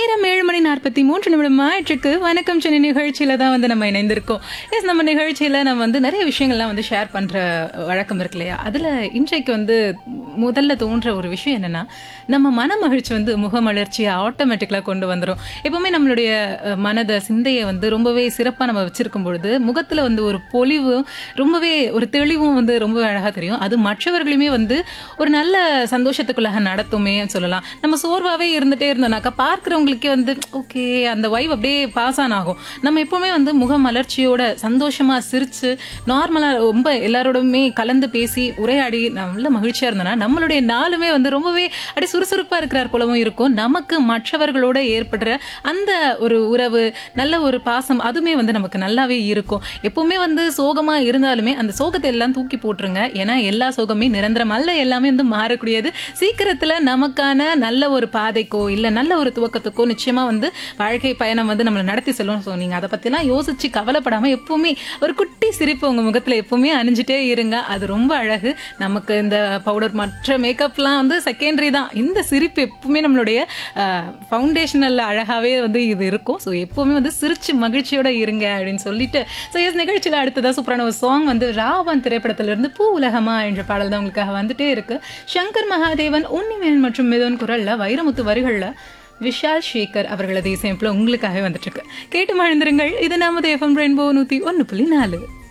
நேரம் ஏழு மணி நாற்பத்தி மூன்று நிமிடம் ஆயிற்றுக்கு வணக்கம் சென்னை நிகழ்ச்சியில தான் வந்து நம்ம இணைந்திருக்கோம் எஸ் நம்ம நிகழ்ச்சியில நம்ம வந்து நிறைய விஷயங்கள்லாம் வந்து ஷேர் பண்ற வழக்கம் இருக்கு இல்லையா அதுல இன்றைக்கு வந்து முதல்ல தோன்ற ஒரு விஷயம் என்னன்னா நம்ம மன மகிழ்ச்சி வந்து முகமலர்ச்சியை ஆட்டோமேட்டிக்கலாக கொண்டு வந்துடும் எப்பவுமே நம்மளுடைய அஹ், மனதை சிந்தையை வந்து ரொம்பவே சிறப்பாக நம்ம வச்சிருக்கும் பொழுது முகத்துல வந்து ஒரு பொலிவும் ரொம்பவே ஒரு தெளிவும் வந்து ரொம்ப அழகா தெரியும் அது மற்றவர்களையுமே வந்து ஒரு நல்ல சந்தோஷத்துக்குள்ளாக நடத்துமே சொல்லலாம் நம்ம சோர்வாவே இருந்துட்டே இருந்தோம்னாக்கா பார்க்குறவங்களுக்கே வந்து ஓகே அந்த வைவ் அப்படியே பாஸ் ஆன் ஆகும் நம்ம எப்பவுமே வந்து முக மலர்ச்சியோட சந்தோஷமா சிரிச்சு நார்மலா ரொம்ப எல்லாரோடுமே கலந்து பேசி உரையாடி நல்ல மகிழ்ச்சியா இருந்தோம்னா நம்மளுடைய நாளுமே வந்து ரொம்பவே அப்படியே சுறுசுறுப்பா இருக்கிறார் போலவும் இருக்கும் நமக்கு மற்றவர்களோட ஏற்படுற அந்த ஒரு உறவு நல்ல ஒரு பாசம் அதுவுமே வந்து நமக்கு நல்லாவே இருக்கும் எப்பவுமே வந்து சோகமா இருந்தாலுமே அந்த சோகத்தை எல்லாம் தூக்கி போட்டுருங்க ஏன்னா எல்லா சோகமே நிரந்தரம் அல்ல எல்லாமே வந்து மாறக்கூடியது சீக்கிரத்துல நமக்கான நல்ல ஒரு பாதைக்கோ இல்ல நல்ல ஒரு துவக்கத்துக்கோ நிச்சயமா வந்து வாழ்க்கை பயணம் வந்து நம்மளை நடத்தி செல்லும் ஸோ நீங்க அதை பத்திலாம் யோசிச்சு கவலைப்படாம எப்பவுமே ஒரு குட்டி சிரிப்பு உங்க முகத்துல எப்பவுமே அணிஞ்சிட்டே இருங்க அது ரொம்ப அழகு நமக்கு இந்த பவுடர் மற்ற மேக்கப்லாம் வந்து செகண்டரி தான் இந்த சிரிப்பு எப்பவுமே நம்மளுடைய ஃபவுண்டேஷனல்ல அழகாவே வந்து இது இருக்கும் ஸோ எப்பவுமே வந்து சிரிச்சு மகிழ்ச்சியோட இருங்க அப்படின்னு சொல்லிட்டு ஸோ எஸ் நிகழ்ச்சியில் அடுத்ததா சூப்பரான ஒரு சாங் வந்து ராவன் திரைப்படத்திலிருந்து பூ உலகமா என்ற பாடல் தான் உங்களுக்காக வந்துட்டே இருக்கு சங்கர் மகாதேவன் உன்னிமேன் மற்றும் மிதன் குரல்ல வைரமுத்து வரிகள்ல விஷால் சேகர் அவர்களது இசையமைப்பில் உங்களுக்காகவே வந்துட்டு இருக்கு கேட்டு மழுந்திருங்கள் இது நமது எஃப்எம் ரெயின்போ நூத்தி ஒன்று புள்ளி நாலு